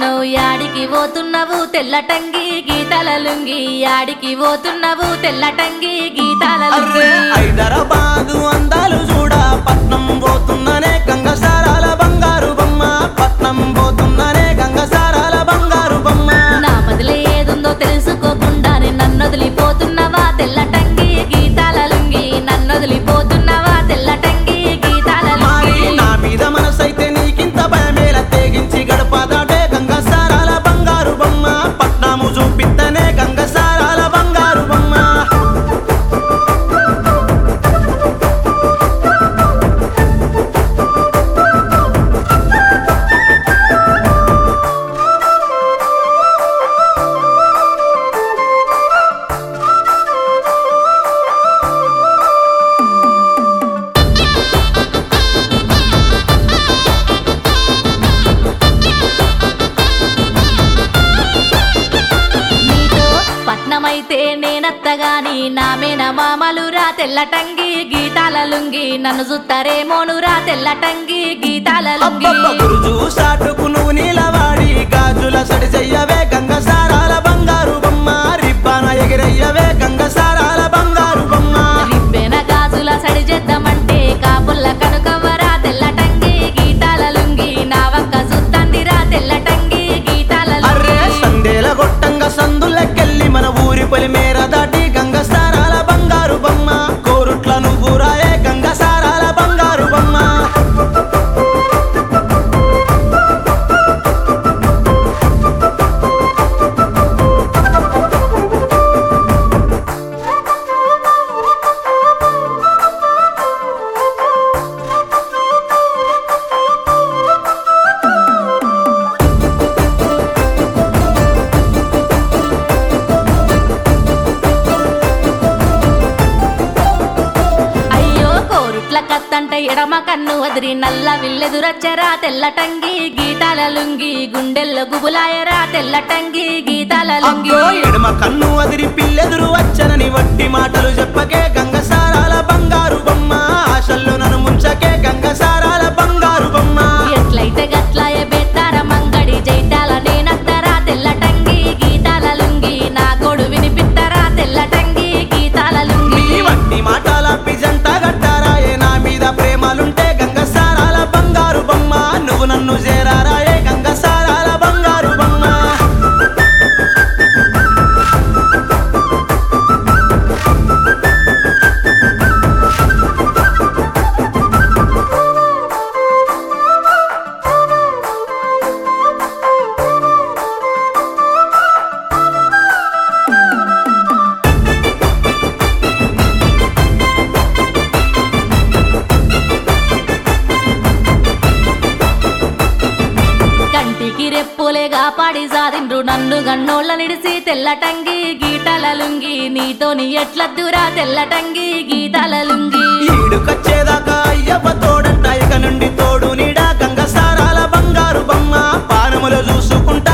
పోతున్నావు యాడికి పోతున్నావు తెల్లటంగి గీతాల లుంగి యాడికి పోతున్నావు తెల్లటంగి గీతాల అర్రే లుంగి హైదరాబాదు అందాలు చూడ పట్నం పోతున్నానే గంగసారాల బంగారు బొమ్మ పట్నం పోతున్నానే గంగసారాల బంగారు బొమ్మ నా మదిలో ఏదుందో తెలుసుకోకుండానే నన్ను వదిలిపోతున్నావా తెల్లటంగి గీతాల లుంగి నన్ను వదిలిపోతున్నావా తెల్లటంగి గీతాల మరి లుంగి నా మీద మనసైతే నీకింత భయమేల తెగించి గడపదాటే గంగసారాల బంగారు బొమ్మ పట్నము చూపిత్తనే గంగసారాల బంగారు బొమ్మ నీతో పట్నమైతే నేనత్తగాని నామేన మామలురా తెల్లటంగి గీతాల లుంగి నన్ను చూస్తారేమోనురా తెల్లటంగి గీతాల లుంగి అబ్బబ్బ గురుజు సాటుకు నువ్వు నీలవాడి గాజుల సడి చెయ్యవే గంగసారాల బంగారు బొమ్మ రిబ్బాన ఎగిరయ్యవే గంగసారాల బంగారు బొమ్మ రిబ్బెన గాజుల సడి చేద్దామంటే కాపుల్ల కనుకవ్వరా తెల్లటంగి గీతాల లుంగి నా వంక చూత్తందిరా తెల్లటంగి గీతాల అర్రే లుంగి సందేల గొట్టంగా సందులకెళ్ళి మన ఊరి పొలి మేర దాటి గంగసారాల బంగారు బొమ్మ కోరుట్ల నువ్వు రాయే గంగసారాల బంగారు బొమ్మ అయ్యో కోరుట్ల కత్తంట ఎడమ కన్ను వదిరి నల్ల విల్లెదురచ్చరా తెల్లటంగి గీతాల లుంగి గుండెల్లో గుబులాయరా తెల్లటంగి గీతాల లుంగి అగ్గో ఎడమ కన్ను అదిరి పిల్లెదురు వచ్చనని వట్టి మాటలు చెప్పకే గంగసారాల బంగారు బొమ్మ ఆశల్లో నన్ను ముంచకే గంగసారాల బంగారు బొమ్మ ఎట్లయితే గట్లాయ బెత్తార మంగడి జైతాల నేనత్తరా తెల్లటంగి గీతాల లుంగి నా గోడు వినిపిత్తరా తెల్లటంగి గీతాల లుంగి నీ వట్టి మాటల పిజంట గట్టారాయే నా మీద ప్రేమలుంటే గంగసారాల బంగారు బొమ్మ నువ్వు నన్ను చేరారాయే గంగసారాల బంగారు బొమ్మ కంటికి రెప్పులేగా పాడి సాదిండ్రు నన్ను గన్నోళ్ళ నిడిసి తెల్లటంగి గీతల లుంగి నీతోని ఎట్లద్దురా తెల్లటంగి గీతల లుంగి ఈడుకొచ్చేదాకా అయ్యప్ప తోడంట ఇక నుండి తోడు నీడా గంగసారాల బంగారు బొమ్మ పానములు చూసుకుంటా